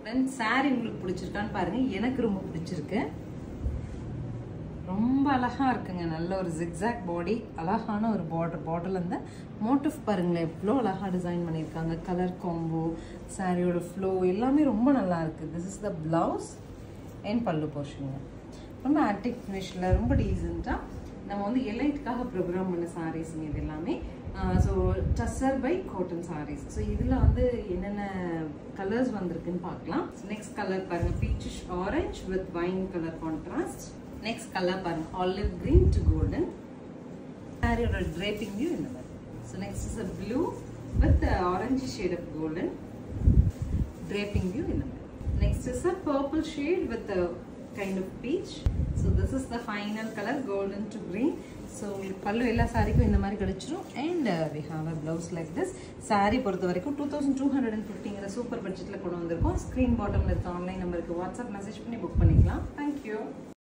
Friends saree உங்களுக்கு பிடிச்சிருக்கான்னு பாருங்க எனக்கு ரொம்ப பிடிச்சிருக்கு ரொம்ப அழகா இருக்குங்க நல்ல ஒரு ஜிக்ஸாக் பாடி அழகான ஒரு பார்டர் பார்டர்ல இந்த மோட்டிவ் பாருங்களேன் எவ்வளோ அழகா டிசைன் பண்ணியிருக்காங்க கலர் காம்போ சாரியோட ஃப்ளோ எல்லாமே ரொம்ப நல்லா இருக்கு this is the blouse and pallu போர்ஷனுங்க ரொம்ப ஆக்டிவ் ஃபினிஷில் ரொம்ப டீசெண்டாக நம்ம வந்து எலைட்டுக்காக ப்ரோக்ராம் பண்ண சாரீஸுங்க இது எல்லாமே so tussar by cotton saris so இதில் வந்து என்னென்ன கலர்ஸ் வந்திருக்குன்னு பார்க்கலாம் நெக்ஸ்ட் கலர் பாருங்க peachish orange with wine colour contrast next colour பாருங்க ஆலிவ் கிரீன் டு கோல்டன் சாரியோட draping view இந்த மாதிரி so next is a blue with orange shade of golden draping view in the middle. Next is a purple shade with a kind of peach. So this is the final color golden to green. So உங்களுக்கு பல்லு எல்லா சாரிக்கும் இந்த மாதிரி கிடைச்சிரும் and we have a blouse like this sari பொறுத்த வரைக்கும் two thousand two hundred and ஃபிஃப்டிங்கிற super பட்ஜெட்டில் கொண்டு வந்திருக்கோம் ஸ்க்ரீன் பாட்டமில் இருக்க ஆன்லைன் நம்பருக்கு வாட்ஸ்அப் மெசேஜ் பண்ணி புக் பண்ணிக்கலாம் தேங்க்யூ